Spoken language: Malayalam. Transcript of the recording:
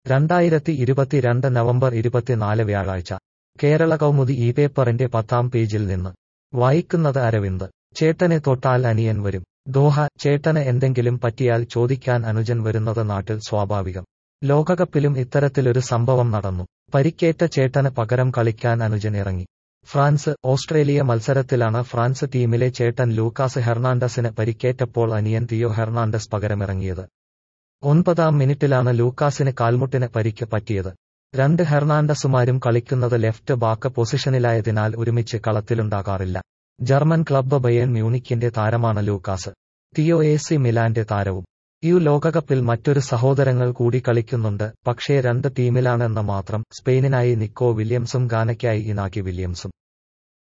രണ്ടായിരത്തി ഇരുപത്തിരണ്ട് നവംബർ ഇരുപത്തിനാല് വ്യാഴാഴ്ച കേരള കൗമുദി ഈ പേപ്പറിന്റെ പത്താം പേജിൽ നിന്ന് വായിക്കുന്നത് അരവിന്ദ് ചേട്ടനെ തൊട്ടാൽ അനിയൻ വരും ദോഹ ചേട്ടന് എന്തെങ്കിലും പറ്റിയാൽ ചോദിക്കാൻ അനുജൻ വരുന്നത് നാട്ടിൽ സ്വാഭാവികം ലോകകപ്പിലും ഇത്തരത്തിലൊരു സംഭവം നടന്നു പരിക്കേറ്റ ചേട്ടന് പകരം കളിക്കാൻ അനുജൻ ഇറങ്ങി ഫ്രാൻസ് ഓസ്ട്രേലിയ മത്സരത്തിലാണ് ഫ്രാൻസ് ടീമിലെ ചേട്ടൻ ലൂക്കാസ് ഹെർണാണ്ടസിന് പരിക്കേറ്റപ്പോൾ അനിയൻ തിയോ ഹെർണാണ്ടസ് പകരമിറങ്ങിയത് ഒൻപതാം മിനിറ്റിലാണ് ലൂക്കാസിന് കാൽമുട്ടിന് പരിക്ക് പറ്റിയത് രണ്ട് ഹെർണാണ്ടസുമാരും കളിക്കുന്നത് ലെഫ്റ്റ് ബാക്ക് പൊസിഷനിലായതിനാൽ ഒരുമിച്ച് കളത്തിലുണ്ടാകാറില്ല ജർമ്മൻ ക്ലബ്ബ് ബയൻ മ്യൂണിക്കിന്റെ താരമാണ് ലൂക്കാസ് തിയോ എ സി മിലാന്റെ താരവും യു ലോകകപ്പിൽ മറ്റൊരു സഹോദരങ്ങൾ കൂടി കളിക്കുന്നുണ്ട് പക്ഷേ രണ്ട് ടീമിലാണെന്ന് മാത്രം സ്പെയിനിനായി നിക്കോ വില്യംസും ഗാനയ്ക്കായി ഇനാക്കി വില്യംസും